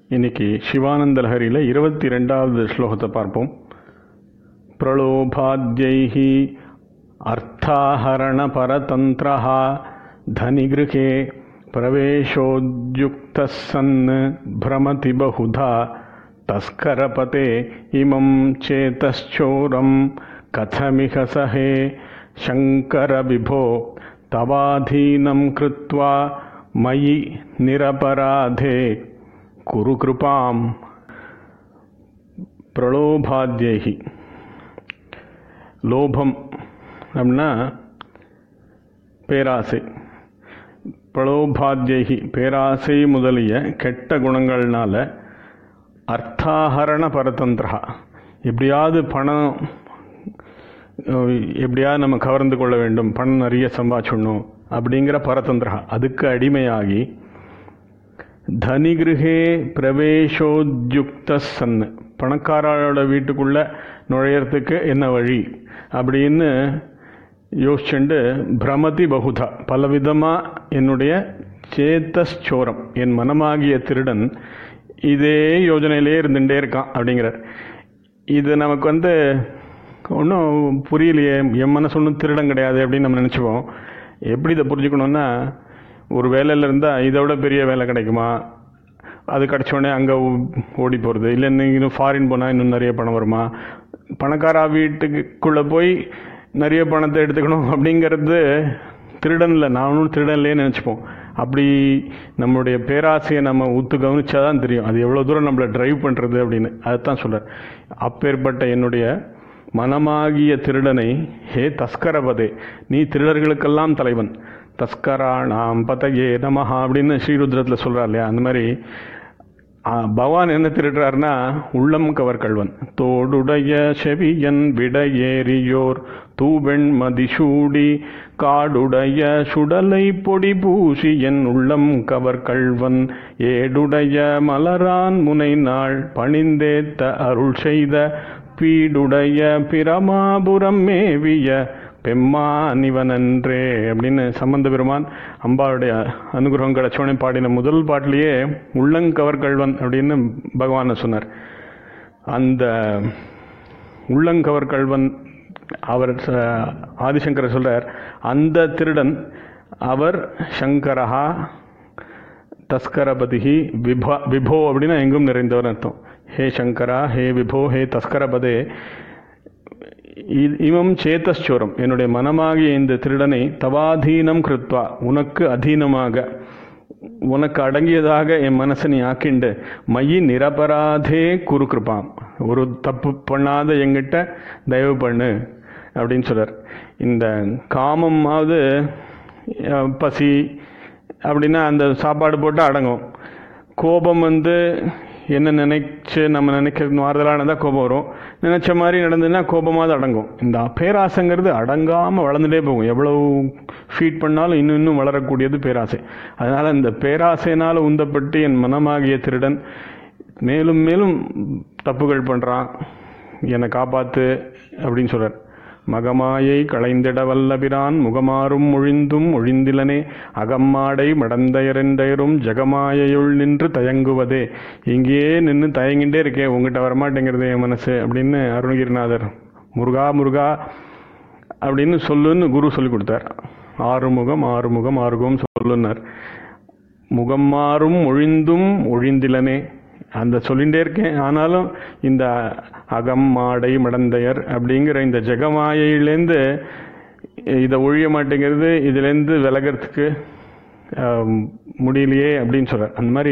இன்னைக்கு சிவானந்த லஹரியில் இருபத்தி ரெண்டாவது ஸ்லோகத்தை பார்ப்போம் பிரலோபாத்யைः अर्थाहरणपरतन्त्रः धनिगृहे प्रवेशोद्युक्तः सन् भ्रमति बहुधा तस्करपते इमं चेतश्चोरं कथमिह सहे शङ्करविभो तवाधीनं कृत्वा मयि निरपराधे कुरु कृपाम् பிரலோபாத்யைகி லோபம் அப்படின்னா பேராசை பிரலோபாத்யைகி பேராசை முதலிய கெட்ட குணங்கள்னால அர்த்தாகரண பரதந்திரா எப்படியாவது பணம் எப்படியாவது நம்ம கவர்ந்து கொள்ள வேண்டும் பணம் நிறைய சம்பாதிச்சிடணும் அப்படிங்கிற பரதந்திரா அதுக்கு அடிமையாகி தனிகிருகே பிரவேசோத்யுக்த சன் பணக்காரோட வீட்டுக்குள்ள நுழையறதுக்கு என்ன வழி அப்படின்னு யோசிச்சுண்டு பிரமதி பகுதா பலவிதமாக என்னுடைய சேத்தஸ்சோரம் என் மனமாகிய திருடன் இதே யோஜனையிலே இருந்துகிட்டே இருக்கான் அப்படிங்கிறார் இது நமக்கு வந்து ஒன்றும் புரியலையே என் மனசு ஒன்றும் திருடன் கிடையாது அப்படின்னு நம்ம நினச்சிப்போம் எப்படி இதை புரிஞ்சுக்கணுன்னா ஒரு வேலையில் இருந்தால் இதை விட பெரிய வேலை கிடைக்குமா அது கிடச்சோடனே அங்கே ஓடி போகிறது இல்லை இன்னும் ஃபாரின் போனால் இன்னும் நிறைய பணம் வருமா பணக்காரா வீட்டுக்குள்ளே போய் நிறைய பணத்தை எடுத்துக்கணும் அப்படிங்கிறது திருடனில் நானும் திருடன்லேயே நினச்சிப்போம் அப்படி நம்மளுடைய பேராசையை நம்ம ஊத்து கவனிச்சா தான் தெரியும் அது எவ்வளோ தூரம் நம்மளை டிரைவ் பண்ணுறது அப்படின்னு அதுதான் சொல்கிறார் அப்பேற்பட்ட என்னுடைய மனமாகிய திருடனை ஹே தஸ்கரபதே நீ திருடர்களுக்கெல்லாம் தலைவன் தஸ்கராணாம் பதயே நமஹா அப்படின்னு ஸ்ரீருத்ரத்தில் சொல்கிறார் இல்லையா அந்த மாதிரி பகவான் என்ன திருடுறாருன்னா உள்ளம் கவர் கல்வன் தோடுடைய செவியன் விடையேறியோர் தூவெண் மதிசூடி காடுடைய சுடலை பொடி பூசி என் உள்ளம் கவர் கல்வன் ஏடுடைய மலரான் முனை நாள் பணிந்தேத்த அருள் செய்த பீடுடைய பிரமாபுரம் மேவிய பெம்மானிவனன்றே அப்படின்னு சம்பந்த பெருமான் அம்பாவுடைய அனுகிரகம் கிடைச்சோடனே பாடின முதல் பாட்டிலேயே உள்ளங்கவர் கல்வன் அப்படின்னு பகவான் சொன்னார் அந்த உள்ளங்கவர் கல்வன் அவர் ஆதிசங்கர சொல்றார் அந்த திருடன் அவர் சங்கரஹா தஸ்கரபதிகி விபா விபோ அப்படின்னா எங்கும் நிறைந்தவர் அர்த்தம் ஹே சங்கரா ஹே விபோ ஹே தஸ்கரபதே இவம் சேத்தஸ்சோரம் என்னுடைய மனமாகிய இந்த திருடனை தவாதீனம் கிருத்வா உனக்கு அதீனமாக உனக்கு அடங்கியதாக என் மனசை நீ ஆக்கிண்டு மையி நிரபராதே குரு கிருப்பாம் ஒரு தப்பு பண்ணாத எங்கிட்ட தயவு பண்ணு அப்படின்னு சொல்றார் இந்த காமமாவது பசி அப்படின்னா அந்த சாப்பாடு போட்டு அடங்கும் கோபம் வந்து என்ன நினைச்சு நம்ம நினைக்கிறது மாறுதலானதாக கோபம் வரும் நினைச்ச மாதிரி நடந்ததுன்னா கோபமாக அடங்கும் இந்த பேராசைங்கிறது அடங்காமல் வளர்ந்துட்டே போகும் எவ்வளவு ஃபீட் பண்ணாலும் இன்னும் இன்னும் வளரக்கூடியது பேராசை அதனால் இந்த பேராசையினால் உந்தப்பட்டு என் மனமாகிய திருடன் மேலும் மேலும் தப்புகள் பண்ணுறான் என்னை காப்பாற்று அப்படின்னு சொல்கிறார் மகமாயை களைந்திட வல்லபிரான் முகமாறும் ஒழிந்தும் ஒழிந்திலனே அகம்மாடை மடந்தையரெந்தையரும் ஜகமாயையுள் நின்று தயங்குவதே இங்கேயே நின்று தயங்கிட்டே இருக்கேன் உங்ககிட்ட வரமாட்டேங்கிறது என் மனசு அப்படின்னு அருணகிரிநாதர் முருகா முருகா அப்படின்னு சொல்லுன்னு குரு சொல்லி கொடுத்தார் ஆறுமுகம் ஆறுமுகம் ஆறுமுகம் சொல்லுன்னார் முகம் மாறும் ஒழிந்தும் ஒழிந்திலனே அந்த சொல்லிகிட்டே இருக்கேன் ஆனாலும் இந்த அகம் மாடை மடந்தையர் அப்படிங்கிற இந்த ஜெகமாயிலேருந்து இதை ஒழிய மாட்டேங்கிறது இதுலேருந்து விலகிறதுக்கு முடியலையே அப்படின்னு சொல்கிறார் அந்த மாதிரி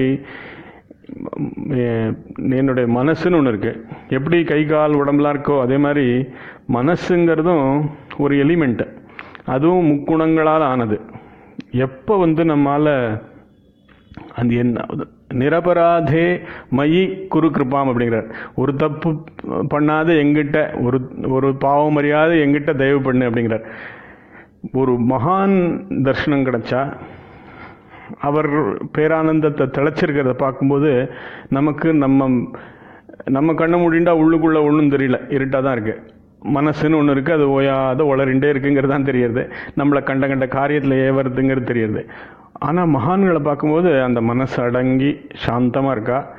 என்னுடைய மனசுன்னு ஒன்று இருக்குது எப்படி கை கால் உடம்புலாம் இருக்கோ அதே மாதிரி மனசுங்கிறதும் ஒரு எலிமெண்ட்டு அதுவும் முக்குணங்களால் ஆனது எப்போ வந்து நம்மால் அந்த என்ன நிரபராதே மயி குரு கிருப்பாம் அப்படிங்கிறார் ஒரு தப்பு பண்ணாத எங்கிட்ட ஒரு ஒரு பாவம் அறியாத எங்கிட்ட தயவு பண்ணு அப்படிங்கிறார் ஒரு மகான் தர்ஷனம் கிடைச்சா அவர் பேரானந்தத்தை திளைச்சிருக்கிறத பார்க்கும்போது நமக்கு நம்ம நம்ம கண்ணை மூடிண்டா உள்ளுக்குள்ளே ஒன்றும் தெரியல இருட்டாக தான் இருக்குது மனசுன்னு ஒன்று இருக்குது அது ஓயாத உளறிண்டே இருக்குங்கிறது தான் தெரியுது நம்மளை கண்ட கண்ட காரியத்தில் ஏவறதுங்கிறது தெரியுது ஆனால் மகான்களை பார்க்கும்போது அந்த மனசு அடங்கி சாந்தமாக இருக்கா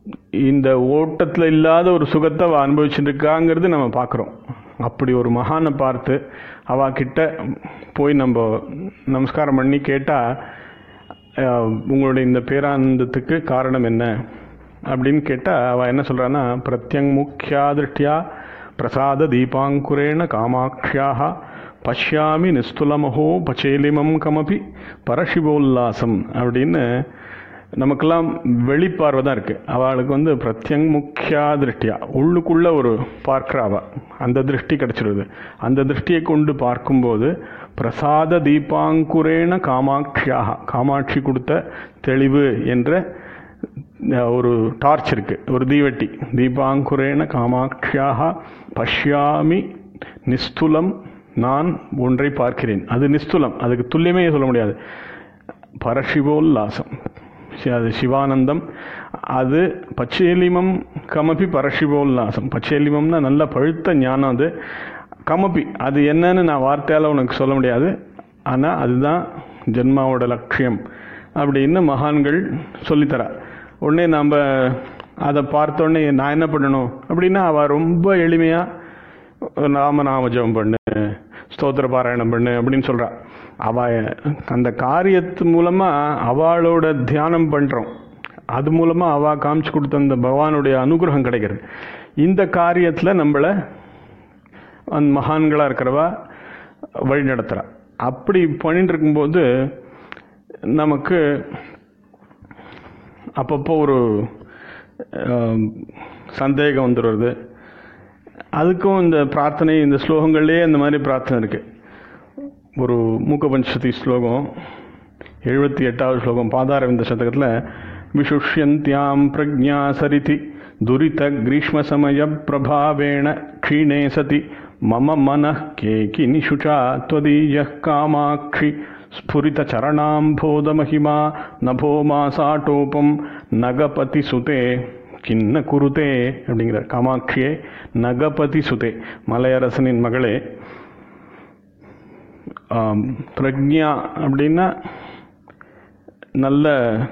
இந்த ஓட்டத்தில் இல்லாத ஒரு சுகத்தை அவ அனுபவிச்சுட்டு இருக்காங்கிறது நம்ம பார்க்குறோம் அப்படி ஒரு மகானை பார்த்து அவ கிட்ட போய் நம்ம நமஸ்காரம் பண்ணி கேட்டால் உங்களுடைய இந்த பேரானந்தத்துக்கு காரணம் என்ன அப்படின்னு கேட்டால் அவள் என்ன சொல்கிறான்னா பிரத்யங் முக்கியா திருஷ்டியா பிரசாத தீபாங்குரேண காமாட்சியாக பஷ்யாமி நிஸ்துலமஹோ பச்சேலிமம் கமபி பரஷிவோல்லாசம் அப்படின்னு நமக்கெல்லாம் வெளிப்பார்வை தான் இருக்குது அவளுக்கு வந்து பிரத்யங் முக்கியா திருஷ்டியா உள்ளுக்குள்ளே ஒரு பார்க்குறாவா அந்த திருஷ்டி கிடச்சிருது அந்த திருஷ்டியை கொண்டு பார்க்கும்போது பிரசாத தீபாங்குரேண காமாட்சியாக காமாட்சி கொடுத்த தெளிவு என்ற ஒரு டார்ச் இருக்கு ஒரு தீவெட்டி தீபாங்குரேண காமாட்சியாக பஷ்யாமி நிஸ்துலம் நான் ஒன்றை பார்க்கிறேன் அது நிஸ்துலம் அதுக்கு துல்லியமே சொல்ல முடியாது பரஷிவோல்லாசம் அது சிவானந்தம் அது பச்சேலிமம் கமபி பரஷிவோல்லாசம் பச்சேலிமம்னா நல்ல பழுத்த ஞானம் அது கமபி அது என்னன்னு நான் வார்த்தையால் உனக்கு சொல்ல முடியாது ஆனால் அதுதான் ஜென்மாவோட லட்சியம் அப்படின்னு மகான்கள் சொல்லித்தரா உடனே நாம் அதை பார்த்தோடனே நான் என்ன பண்ணணும் அப்படின்னா அவள் ரொம்ப எளிமையாக நாமநாம ஜபம் பண்ணு ஸ்தோத்திர பாராயணம் பண்ணு அப்படின்னு சொல்கிறா அவள் அந்த காரியத்து மூலமாக அவளோட தியானம் பண்ணுறோம் அது மூலமாக அவள் காமிச்சு கொடுத்த அந்த பகவானுடைய அனுகிரகம் கிடைக்கிறது இந்த காரியத்தில் நம்மளை அந்த மகான்களாக இருக்கிறவா வழி நடத்துகிறா அப்படி பண்ணிட்டு இருக்கும்போது நமக்கு அப்பப்போ ஒரு சந்தேகம் வந்துடுறது அதுக்கும் இந்த பிரார்த்தனை இந்த ஸ்லோகங்கள்லேயே இந்த மாதிரி பிரார்த்தனை இருக்குது ஒரு மூக்கபஞ்சதி ஸ்லோகம் எழுபத்தி எட்டாவது ஸ்லோகம் பாதாரவிந்த சதகத்தில் விஷுஷ்யந்தியாம் பிரஜா சரிதி துரித கிரீஷ்மசமய பிரபாவேண க்ஷீணே சதி மம மனः கேகி நிஷுச்சா त्वदीयः காமாட்சி ஸ்புரிதச்சரணாம்போதமகிமா நபோ மாசாட்டோபம் நகபதி சுதே கிண்ண குருதே அப்படிங்கிறார் காமாட்சியே நகபதி சுதே மலையரசனின் மகளே பிரக்ஞா அப்படின்னா நல்ல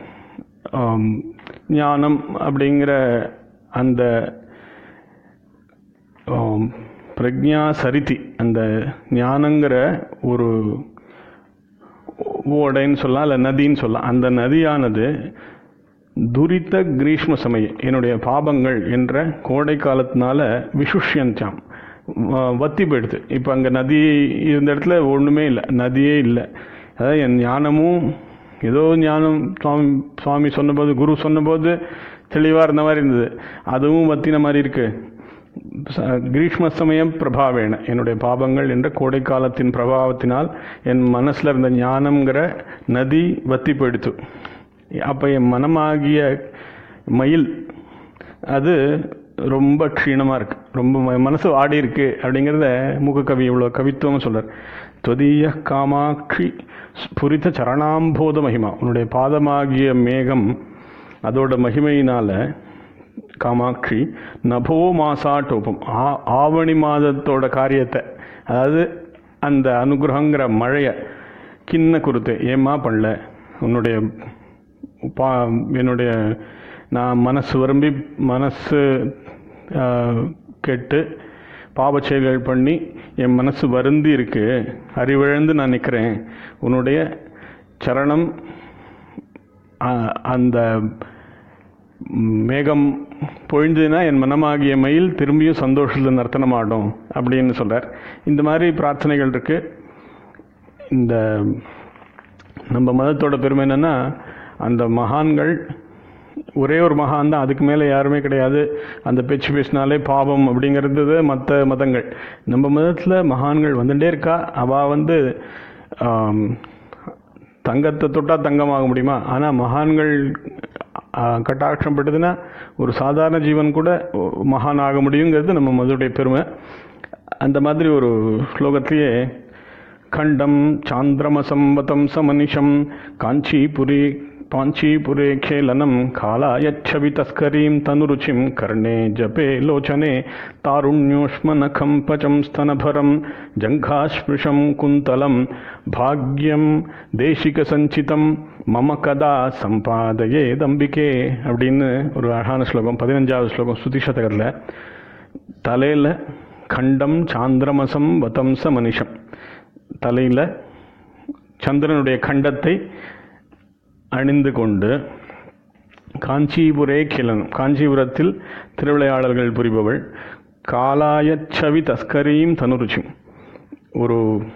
ஞானம் அப்படிங்கிற அந்த பிரக்ஞா சரித்தி அந்த ஞானங்கிற ஒரு ஓடைன்னு சொல்லலாம் இல்லை நதின்னு சொல்லலாம் அந்த நதியானது துரித்த கிரீஷ்ம சமய என்னுடைய பாபங்கள் என்ற கோடை காலத்தினால விஷுஷ்யந்தாம் வத்தி போயிடுது இப்போ அங்கே நதி இருந்த இடத்துல ஒன்றுமே இல்லை நதியே இல்லை அதாவது என் ஞானமும் ஏதோ ஞானம் சுவாமி சுவாமி சொன்னபோது குரு சொன்னபோது தெளிவாக இருந்த மாதிரி இருந்தது அதுவும் வத்தின மாதிரி இருக்குது கிரீஷ்ம சமயம் பிரபாவேன என்னுடைய பாபங்கள் என்ற கோடை காலத்தின் பிரபாவத்தினால் என் மனசில் இருந்த ஞானம்ங்கிற நதி வத்தி போயிடுத்து அப்போ என் மனமாகிய மயில் அது ரொம்ப க்ஷீணமாக இருக்கு ரொம்ப மனசு ஆடி இருக்கு அப்படிங்கிறத மூக்க கவி இவ்வளோ கவித்துவம் சொல்கிறார் தொதிய காமாட்சி ஸ்புரித சரணாம்போத மகிமா உன்னுடைய பாதமாகிய மேகம் அதோட மகிமையினால காமாட்சி நபோ மாசாட்டோப்பம் ஆ ஆவணி மாதத்தோட காரியத்தை அதாவது அந்த அனுகிரகங்கிற மழையை கிண்ண குருத்து ஏமா பண்ணல உன்னுடைய பா என்னுடைய நான் மனசு விரும்பி மனசு கெட்டு பாவ செயல்கள் பண்ணி என் மனசு வருந்தி இருக்கு அறிவிழந்து நான் நிற்கிறேன் உன்னுடைய சரணம் அந்த மேகம் பொழிஞ்சதுன்னா என் மனமாகிய மயில் திரும்பியும் சந்தோஷத்தில் நர்த்தனம் ஆடும் அப்படின்னு சொல்கிறார் இந்த மாதிரி பிரார்த்தனைகள் இருக்குது இந்த நம்ம மதத்தோட பெருமை என்னென்னா அந்த மகான்கள் ஒரே ஒரு மகான் தான் அதுக்கு மேலே யாருமே கிடையாது அந்த பேச்சு பேசினாலே பாவம் அப்படிங்கிறது மற்ற மதங்கள் நம்ம மதத்தில் மகான்கள் வந்துட்டே இருக்கா அவள் வந்து தங்கத்தை தொட்டால் தங்கமாக முடியுமா ஆனால் மகான்கள் கட்டாட்சம் பட்டதுன்னா ஒரு சாதாரண ஜீவன் கூட மகான் ஆக முடியுங்கிறது நம்ம மதுடைய பெருமை அந்த மாதிரி ஒரு ஸ்லோகத்திலேயே கண்டம் சாந்திரமசம்பதம் சமனிஷம் காஞ்சிபுரி पाञ्चीपुरे खेलनं कालायच्छवि तस्करीं तनुरुचिं कर्णे जपे लोचने तारुण्योष्मनखं पचं स्तनभरं जङ्घास्पृशं कुन्तलं भाग्यं தேசிகசஞ்சிதம் மம கதா சம்பாதையே தம்பிக்கே அப்படின்னு ஒரு அழகான ஸ்லோகம் பதினஞ்சாவது ஸ்லோகம் ஸ்ருதி சதகத்தில் தலையில் கண்டம் சாந்திரமசம் வதம்ச மனிஷம் தலையில் சந்திரனுடைய கண்டத்தை அணிந்து கொண்டு காஞ்சிபுரே கிளனும் காஞ்சிபுரத்தில் திருவிளையாடல்கள் புரிபவள் காலாயச்சவி தஸ்கரீம் தனுருச்சும் ஒரு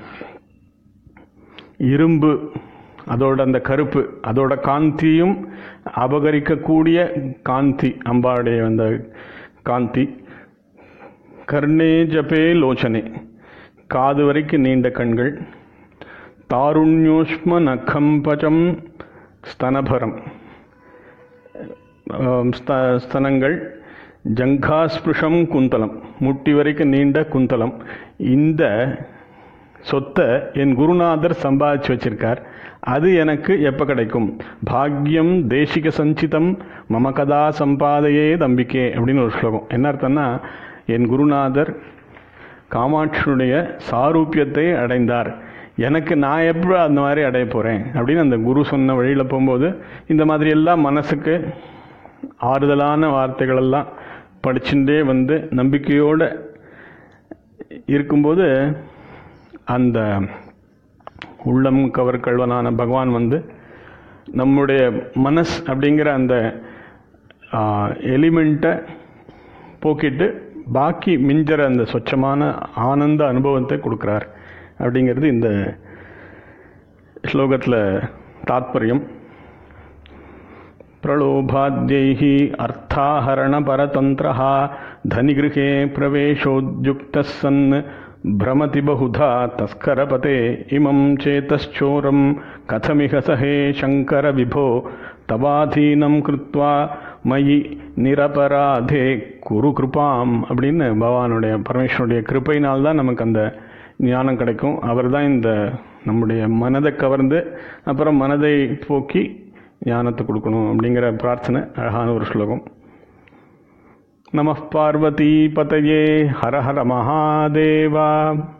இரும்பு அதோட அந்த கருப்பு அதோட காந்தியும் அபகரிக்கக்கூடிய காந்தி அம்பாடைய அந்த காந்தி கர்ணே ஜபே லோச்சனே காது வரைக்கும் நீண்ட கண்கள் தாருண்யோஷ்ம நகம்பஜம் ஸ்தனபரம் ஸ்த- ஸ்தனங்கள் ஜங்காஸ்பிருஷம் குந்தலம் முட்டி வரைக்கும் நீண்ட குந்தலம் இந்த சொத்தை என் குருநாதர் சம்பாதிச்சு வச்சிருக்கார் அது எனக்கு எப்போ கிடைக்கும் பாக்யம் தேசிக சஞ்சிதம் மம கதா சம்பாதையே தம்பிக்கே அப்படின்னு ஒரு ஸ்லோகம் என்ன அர்த்தம்னா என் குருநாதர் காமாட்சியுடைய சாரூபியத்தை அடைந்தார் எனக்கு நான் எப்போ அந்த மாதிரி அடைய போகிறேன் அப்படின்னு அந்த குரு சொன்ன வழியில் போகும்போது இந்த மாதிரி எல்லாம் மனசுக்கு ஆறுதலான வார்த்தைகள் எல்லாம் படிச்சுட்டே வந்து நம்பிக்கையோடு இருக்கும்போது அந்த உள்ளம் கவர் கல்வனான பகவான் வந்து நம்முடைய மனஸ் அப்படிங்கிற அந்த எலிமெண்ட்டை போக்கிட்டு பாக்கி மிஞ்சற அந்த சொச்சமான ஆனந்த அனுபவத்தை கொடுக்குறார் அப்படிங்கிறது இந்த ஸ்லோகத்தில் தாத்பரியம் प्रलोभाद्यैः अर्थाहरणपरतन्त्रः धनिगृहे प्रवेशोद्युक्तः सन् भ्रमति बहुधा तस्करपते इमं चेतश्चोरं कथमिह सहे शङ्करविभो தவாதீனம் கிருத்வா மயி நிரபராதே குரு கிருபாம் அப்படின்னு பகவானுடைய பரமேஸ்வருடைய கிருப்பையினால் தான் நமக்கு அந்த ஞானம் கிடைக்கும் அவர் தான் இந்த நம்முடைய மனதை கவர்ந்து அப்புறம் மனதை போக்கி ஞானத்தை கொடுக்கணும் அப்படிங்கிற பிரார்த்தனை அழகான ஒரு ஸ்லோகம் நம பார்வதி பதையே ஹர ஹர மகாதேவா